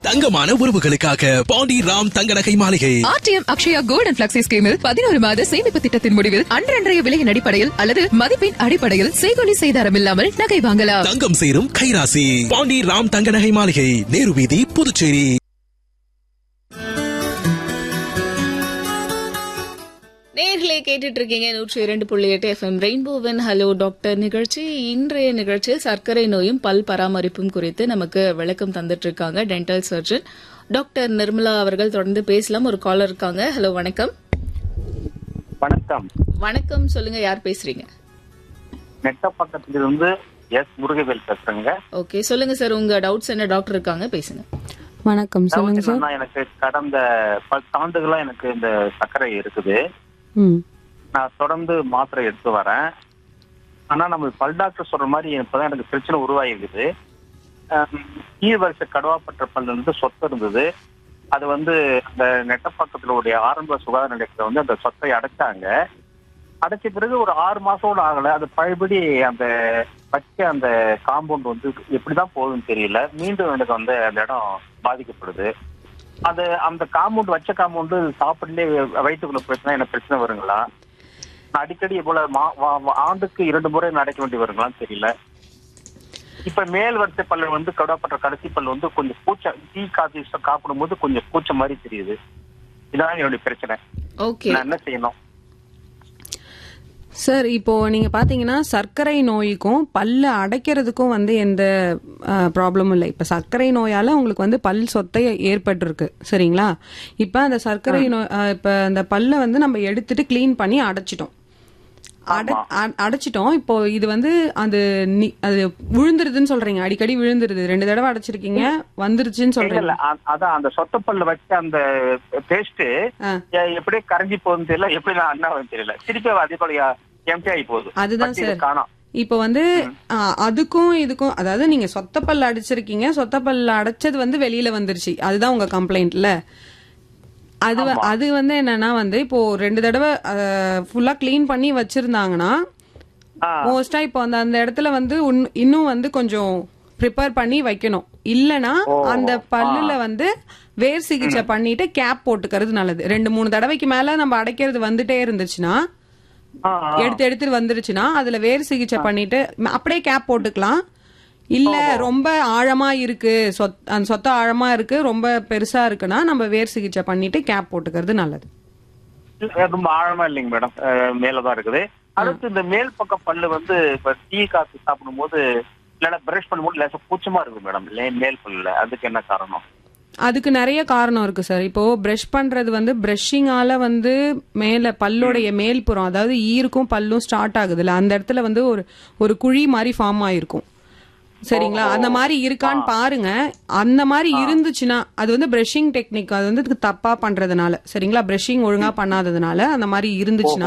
தங்கமான உறவுகளுக்காக பாண்டி ராம் தங்க நகை மாளிகை ஆர்டிஎம் அக்ஷயா கோல்டன் பிளக்ஸி ஸ்கீமில் பதினோரு மாத சேமிப்பு திட்டத்தின் முடிவில் அன்றன்றைய விலையின் அடிப்படையில் அல்லது மதிப்பின் அடிப்படையில் செய்கொலி செய்தாரம் இல்லாமல் நகை வாங்கலாம் தங்கம் சேரும் கைராசி பாண்டி ராம் தங்க நகை மாளிகை நேரு வீதி புதுச்சேரி நேர்களே கேட்டுட்டு இருக்கீங்க நூற்றி இரண்டு புள்ளி எட்டு எஃப்எம் ரெயின்போவன் ஹலோ டாக்டர் நிகழ்ச்சி இன்றைய நிகழ்ச்சியில் சர்க்கரை நோயும் பல் பராமரிப்பும் குறித்து நமக்கு விளக்கம் தந்துட்டு இருக்காங்க டென்டல் சர்ஜன் டாக்டர் நிர்மலா அவர்கள் தொடர்ந்து பேசலாம் ஒரு காலர் இருக்காங்க ஹலோ வணக்கம் வணக்கம் வணக்கம் சொல்லுங்க யார் பேசுறீங்க நெட்ட பக்கத்திலிருந்து எஸ் முருகவேல் பேசுறேங்க ஓகே சொல்லுங்க சார் உங்க டவுட்ஸ் என்ன டாக்டர் இருக்காங்க பேசுங்க வணக்கம் சொல்லுங்க சார் என்னன்னா, எனக்கு கடந்த பத்து ஆண்டுகளா எனக்கு இந்த சர்க்கரை இருக்குது ம் நான் தொடர்ந்து மாத்திரை எடுத்து வரேன் ஆனா நம்ம பல் டாக்டர் சொல்ற மாதிரி இப்பதான் எனக்கு பிரச்சனை உருவாகிருக்குது ஆம், கீழ் வரிசை கடவாப்பட்ட பல் வந்து சொத்து இருந்தது அது வந்து அந்த நெட்டப்பாக்கத்துல உடைய ஆரம்ப சுகாதார நிலையத்துல வந்து அந்த சொத்தை அடைச்சாங்க அடைச்ச பிறகு ஒரு ஆறு மாசம் கூட ஆகல அது பழையபடி அந்த வச்ச அந்த காம்பவுண்ட் வந்து எப்படிதான் போகுதுன்னு தெரியல மீண்டும் எனக்கு வந்து அந்த இடம் பாதிக்கப்படுது அது அந்த காம்பவுண்ட் வச்ச காம்பவுண்டு சாப்பிடலே வயிற்றுக்குள்ள பிரச்சனை எனக்கு பிரச்சனை வருங்களா நான் அடிக்கடி போல மா- வா- வா- ஆண்டுக்கு இரண்டு முறை நடக்க வேண்டி வருங்களான்னு தெரியல இப்ப மேல் வரிசை பல்லு வந்து கடப்பட்ட கடைசி பல்லு வந்து கொஞ்சம் பூச்ச டீ காஃபி சாப்பிடும் போது கொஞ்சம் பூச்ச மாதிரி தெரியுது இதான் என்னுடைய பிரச்சனை ஓகே நான் என்ன செய்யணும் சார் இப்போ நீங்க பாத்தீங்கன்னா சர்க்கரை நோய்க்கும் பல்ல அடைக்கிறதுக்கும் வந்து எந்த ப்ராப்ளமும் இல்லை இப்ப சர்க்கரை நோயால உங்களுக்கு வந்து பல் சொத்தை ஏற்பட்டிருக்கு சரிங்களா இப்ப அந்த சர்க்கரை நோய் அஹ், இப்ப அந்த பல்ல வந்து நம்ம எடுத்துட்டு க்ளீன் பண்ணி அடைச்சிட்டோம் அடை அ- அடைச்சிட்டோம் இப்போ இது வந்து அது நி- அது விழுந்துருதுன்னு சொல்றீங்க அடிக்கடி விழுந்துருது ரெண்டு தடவை அடைச்சிருக்கீங்க வந்துருச்சுன்னு இல்ல சொல்றீங்க இல்ல அ- அதான் அந்த சொத்தப்பல்ல வச்ச அந்த பேஸ்ட் ஆ. எப்படி கரைஞ்சி போகுதுன்னு தெரியல எப்படி நான் அண்ணா தெரியல திருப்பி அதே போல எம்டி ஆகி போகுது அதுதான் வச்சு இது சார். காணோம் இப்போ வந்து ஆ, அதுக்கும் இதுக்கும் அதாவது நீங்க சொத்த பல்ல அடிச்சிருக்கீங்க சொத்த பல்ல அடைச்சது வந்து வெளியில வந்துருச்சு அதுதான் உங்க கம்ப்ளைண்ட்ல அது வ- அது வந்து என்னன்னா வந்து இப்போ ரெண்டு தடவை ஃபுல்லா க்ளீன் பண்ணி வச்சிருந்தாங்கன்னா ஆ. மோஸ்டா இப்போ அந்த அந்த இடத்துல வந்து உன்- இன்னும் வந்து கொஞ்சம் ப்ரிப்பேர் பண்ணி வைக்கணும் இல்லனா அந்த பல்லுல வந்து வேர் சிகிச்சை பண்ணிட்டு கேப் போட்டுக்கிறது நல்லது ரெண்டு மூணு தடவைக்கு மேல நம்ம அடைக்கிறது வந்துட்டே இருந்துச்சுன்னா ஆ, ஆ. எடுத்து எடுத்துட்டு வந்துருச்சுன்னா அதுல வேர் சிகிச்சை பண்ணிட்டு ம- அப்படியே கேப் போட்டுக்கலாம் இல்ல ரொம்ப ஆழமா இருக்கு சொத்- அந்த சொத்த ஆழமா இருக்கு ரொம்ப பெருசா இருக்குன்னா நம்ம வேர் சிகிச்சை பண்ணிட்டு கேப் போட்டுக்கிறது நல்லது இல்ல, ரொம்ப ஆழமா இல்லைங்க மேடம் மேலதான் இருக்குது அடுத்து இந்த மேல் பக்கம் பல்லு வந்து இப்ப டீ காஃபி சாப்பிடும் போது இல்லைன்னா பிரஷ் பண்ணும்போது லேசா கூச்சமா இருக்கு மேடம் மேல் பல்லுல அதுக்கு என்ன காரணம் அதுக்கு நிறைய காரணம் இருக்கு சார் இப்போ பிரஷ் பண்றது வந்து பிரஷிங்கால வந்து மேல பல்லோடைய மேல்புறம் அதாவது ஈருக்கும் பல்லும் ஸ்டார்ட் ஆகுதுல்ல அந்த இடத்துல வந்து ஒரு ஒரு குழி மாதிரி ஃபார்ம் ஆயிருக்கும் சரிங்களா அந்த மாதிரி இருக்கான்னு பாருங்க அந்த மாதிரி இருந்துச்சுன்னா அது வந்து பிரஷிங் டெக்னிக் அது வந்து தப்பா பண்றதுனால சரிங்களா பிரஷிங் ஒழுங்கா பண்ணாததுனால அந்த மாதிரி இருந்துச்சுன்னா